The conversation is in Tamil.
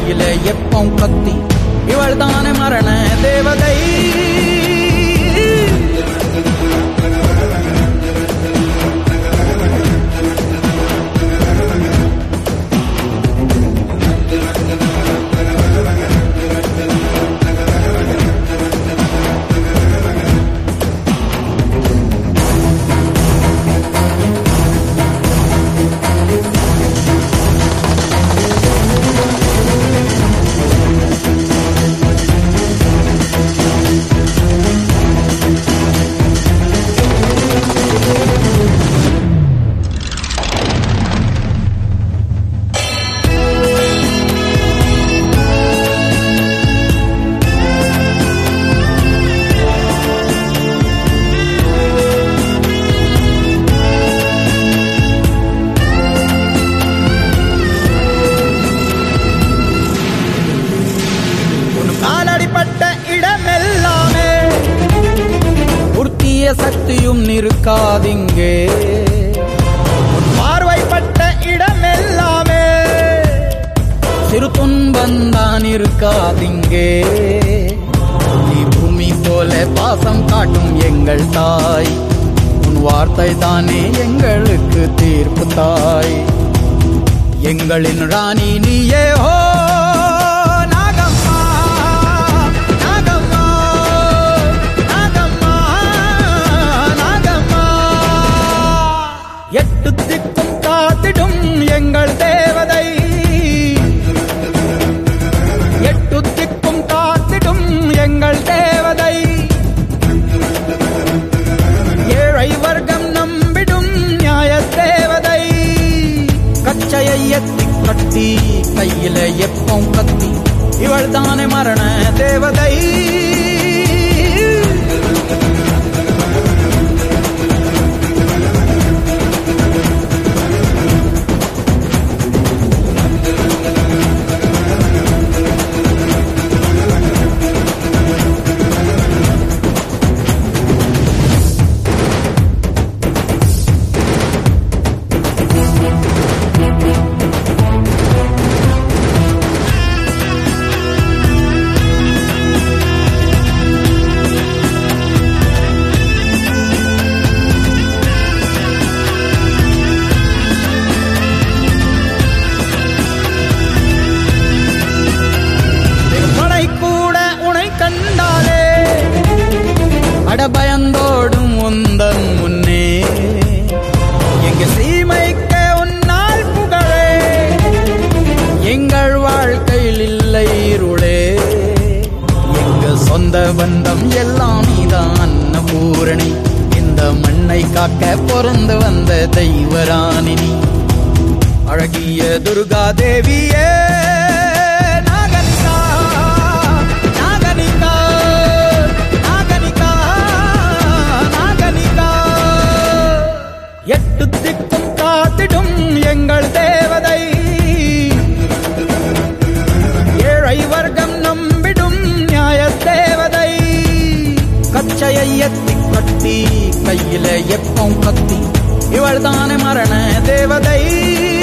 கையில எப்பம் கத்தி இவள் தானே மரண தேவதை உன் காலடிப்பட்ட இடமெல்லாமே உறுத்திய சக்தியும் நிற்காதிங்கே உன் பார்வைப்பட்ட இடமெல்லாமே சிறு துன்பந்தான் இருக்காதிங்கே நீ பூமி போல பாசம் காட்டும் எங்கள் தாய் உன் வார்த்தை தானே எங்களுக்கு தீர்ப்பு தாய் எங்களின் ராணி நீயே ஹோ நாகம்மா நாகம்மா நாகம்மா நாகம்மா எட்டு திக்கும் காத்திடும் எங்கள் தேவதை எட்டு திக்கும் காத்திடும் எங்கள் தேவதை ஏழை வர்க்கம் நம்பிடும் நியாய தேவதை கச்சையை எத்தி கட்டி கையில எப்பம் கத்தி இவள் தானே மரண தேவதை படை கூட உனை கண்டாலே அடபயந்தோடும் உந்தன் முன்னே எங்க சீமைக்க உன்னால் புகழே எங்கள் வாழ்க்கையில் இல்லை இருளே எங்க சொந்த பந்தம் எல்லாம் நீதான் அன்னபூரணி இந்த மண்ணை காக்க பிறந்து வந்த தெய்வராணினி அழகிய துர்கா தேவியே நாகரிகா, நாகரிகா, நாகரிகா, நாகரிகா. எட்டு திக்கும் காத்திடும் எங்கள் தேவதை ஏழை வர்க்கம் நம்பிடும் நியாய தேவதை கச்சையை எத்தி கட்டி கையில எப்பம் கத்தி இவள் தானே மரண தேவதை